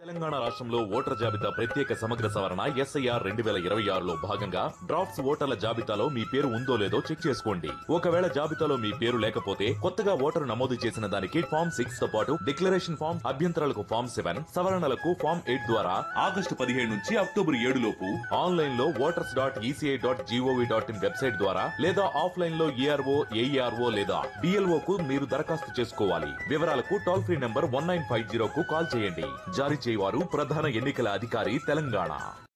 తెలంగాణ రాష్ట్రంలో ఓటర్ల జాబితా ప్రత్యేక సమగ్ర సవరణ ఎస్ఐఆర్ రెండు వేల ఇరవై ఆరులో భాగంగా డ్రాఫ్ట్స్ ఓటర్ల జాబితాలో మీ పేరు ఉందో లేదో చెక్ చేసుకోండి ఒకవేళ జాబితాలో మీ పేరు లేకపోతే కొత్తగా ఓటరు నమోదు చేసిన దానికి ఫామ్ సిక్స్ తో పాటు డిక్లరేషన్ ఫామ్ అభ్యంతరాలకు ఫామ్ సెవెన్ సవరణలకు ఫామ్ ఎయిట్ ద్వారా ఆగస్టు పదిహేడు నుంచి అక్టోబర్ ఏడు లోపు ఆన్లైన్ లో voters dot ECI dot GOV dot in website ద్వారా లేదా ఆఫ్లైన్ లో ఏఆర్ఓ ఏఈఆర్ఓ లేదా డిఎల్ఓ కు మీరు దరఖాస్తు చేసుకోవాలి వివరాలకు toll free number one nine five zero కు కాల్ చేయండి జారీ చేయవారు ప్రధాన ఎన్నికల అధికారి తెలంగాణ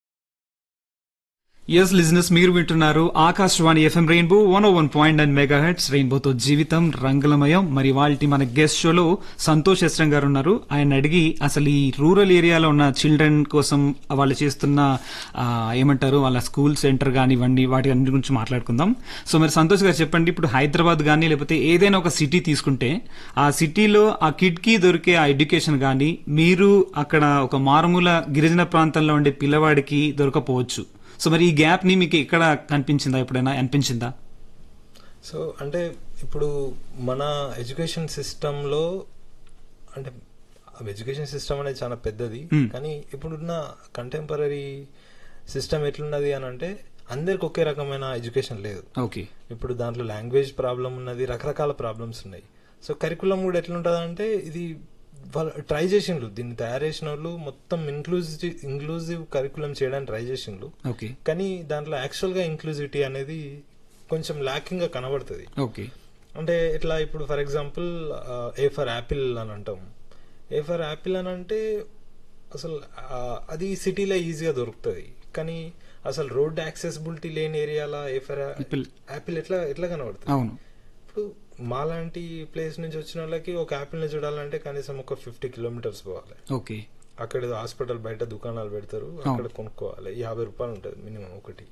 ఎస్ లిజినెస్ మీరు వింటున్నారు Akashvani FM rainbow one O one point nine megahertz రెయిన్బోతో జీవితం రంగులమయం మరి వాళ్ళ మన గెస్ట్ షోలో సంతోష్ ఎస్రం గారు ఉన్నారు ఆయన అడిగి అసలు ఈ రూరల్ ఏరియాలో ఉన్న చిల్డ్రన్ కోసం వాళ్ళు చేస్తున్న ఆ, ఏమంటారు వాళ్ళ స్కూల్ సెంటర్ కానివ్వండి వాటి అన్నిటి గురించి మాట్లాడుకుందాం సో మరి సంతోష్ గారు చెప్పండి ఇప్పుడు హైదరాబాద్ కానీ లేకపోతే ఏదైనా ఒక సిటీ తీసుకుంటే ఆ సిటీలో ఆ కిడ్ కి దొరికే ఆ ఎడ్యుకేషన్ కానీ మీరు అక్కడ ఒక మారుమూల గిరిజన ప్రాంతంలో ఉండే పిల్లవాడికి దొరకపోవచ్చు సో మరి ఈ గ్యాప్ ని మీకు ఎక్కడ కనిపించిందా ఎప్పుడైనా అనిపించిందా సో అంటే ఇప్పుడు మన ఎడ్యుకేషన్ సిస్టంలో అంటే ఎడ్యుకేషన్ సిస్టమ్ అనేది చాలా పెద్దది Hmm. కానీ ఇప్పుడున్న కంటెంపరీ సిస్టమ్ ఎట్లున్నది అని అంటే అందరికి ఒకే రకమైన ఎడ్యుకేషన్ లేదు ఓకే ఇప్పుడు దాంట్లో లాంగ్వేజ్ ప్రాబ్లం ఉన్నది రకరకాల ప్రాబ్లమ్స్ ఉన్నాయి సో కరికులం కూడా ఎట్లుంటుంది అంటే ఇది వాళ్ళు ట్రై చేసిండ్రు దీన్ని తయారు చేసిన వాళ్ళు మొత్తం ఇంక్లూజివ్ ఇంక్లూజివ్ కరికులం చేయడానికి ట్రై చేసిండ్రు ఓకే కానీ దాంట్లో యాక్చువల్గా ఇంక్లూజివిటీ అనేది కొంచెం ల్యాకింగ్ గా కనబడుతుంది ఓకే అంటే ఇట్లా ఇప్పుడు for example A for apple అని అంటాం ఏ ఫర్ యాపిల్ అని అంటే అసలు ఆ, అది సిటీలో ఈజీగా దొరుకుతుంది కానీ అసలు రోడ్ యాక్సెసిబిలిటీ లేని ఏరియాలో ఏ ఫర్ Apple. యాపిల్ ఎట్లా ఎట్లా కనబడుతుంది అవును ఇప్పుడు మాలాంటి ప్లేస్ నుంచి వచ్చిన వాళ్ళకి ఒక యాపిల్ ని చూడాలంటే కనీసం ఒక ఫిఫ్టీ కిలోమీటర్స్ పోవాలి ఓకే అక్కడ ఏదో హాస్పిటల్ బయట దుకాణాలు పెడతారు అక్కడ కొనుక్కోవాలి యాభై రూపాయలు ఉంటుంది మినిమం ఒకటి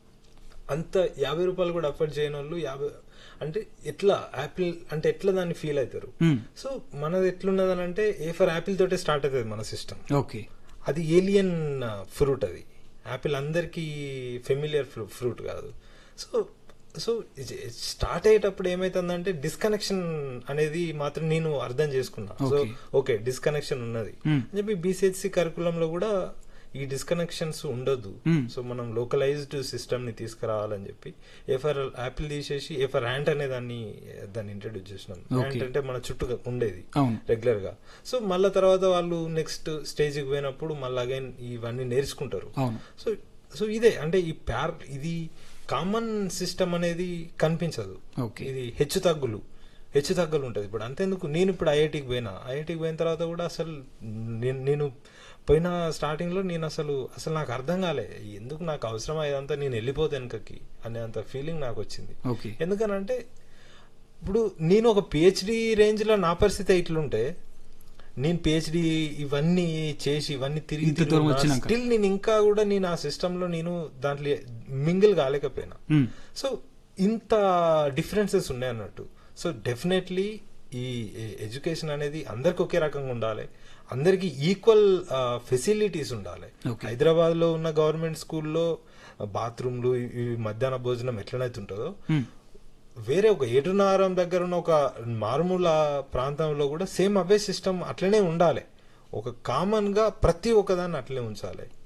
అంత యాభై రూపాయలు కూడా అఫోర్డ్ చేయని వాళ్ళు యాభై అంటే ఎట్లా యాపిల్ అంటే ఎట్లా దాన్ని ఫీల్ అవుతారు Hmm. సో మనది ఎట్లున్నదని అంటే ఏ ఫర్ యాపిల్ తోటే స్టార్ట్ అవుతుంది మన సిస్టమ్ ఓకే అది ఏలియన్ ఫ్రూట్ అది యాపిల్ అందరికీ ఫెమిలియర్ ఫ్రూట్ కాదు సో సో స్టార్ట్ అయ్యేటప్పుడు ఏమైతుందంటే డిస్కనెక్షన్ అనేది మాత్రం నేను అర్థం చేసుకున్నా సో Okay. ఓకే డిస్కనెక్షన్ ఉన్నది Hmm. అని చెప్పి బీసీహెచ్సి కరికులంలో కూడా ఈ డిస్కనెక్షన్స్ ఉండొద్దు Hmm. సో మనం లోకలైజ్డ్ సిస్టమ్ ని తీసుకురావాలని చెప్పి ఏ ఫర్ యాపిల్ తీసేసి ఏ ఫర్ హ్యాండ్ అనే దాన్ని దాన్ని ఇంట్రడ్యూస్ చేసినాం Okay. హ్యాండ్ అంటే మన చుట్టూ ఉండేది అవును రెగ్యులర్ గా సో మళ్ళా తర్వాత వాళ్ళు నెక్స్ట్ స్టేజ్ కి పోయినప్పుడు మళ్ళీ అగైన్ ఇవన్నీ నేర్చుకుంటారు అవును సో సో ఇదే అంటే ఈ ప్యార్ ఇది కామన్ సిస్టమ్ అనేది కనిపించదు Okay. ఇది హెచ్చు తగ్గులు హెచ్చు తగ్గులు ఉంటుంది ఇప్పుడు అంతేందుకు నేను ఇప్పుడు ఐఐటికి పోయినా ఐఐటికి పోయిన తర్వాత కూడా అసలు నేను నేను పోయిన స్టార్టింగ్ లో నేను అసలు అసలు నాకు అర్థం కాలే ఎందుకు నాకు అవసరం ఇదంతా నేను వెళ్ళిపోతే వెనకకి అనే అంత ఫీలింగ్ నాకు వచ్చింది ఓకే ఎందుకనంటే ఇప్పుడు నేను ఒక పిహెచ్డి రేంజ్ లో నా పరిస్థితి ఇట్లుంటే నేను పిహెచ్డి ఇవన్నీ చేసి ఇవన్నీ తిరిగి ఇంత దూరం వచ్చినాక. స్టిల్ నేను ఇంకా కూడా నేను ఆ సిస్టమ్ లో నేను దాంట్లో మింగిల్ కాలేకపోయినా Hmm. సో ఇంత డిఫరెన్సెస్ ఉన్నాయి అన్నట్టు సో డెఫినెట్లీ ఈ ఎడ్యుకేషన్ అనేది అందరికి ఒకే రకంగా ఉండాలి అందరికి ఈక్వల్ ఫెసిలిటీస్ ఉండాలి Okay. హైదరాబాద్ లో ఉన్న గవర్నమెంట్ స్కూల్లో బాత్రూమ్లు ఈ మధ్యాహ్న భోజనం ఎట్లనైతే ఉంటుందో Hmm. వేరే ఒక ఏటునారం దగ్గర ఉన్న ఒక మారుమూల ప్రాంతంలో కూడా సేమ్ అవే సిస్టమ్ అట్లనే ఉండాలి ఒక కామన్ గా ప్రతి ఒక్కదాన్ని అట్లనే ఉంచాలి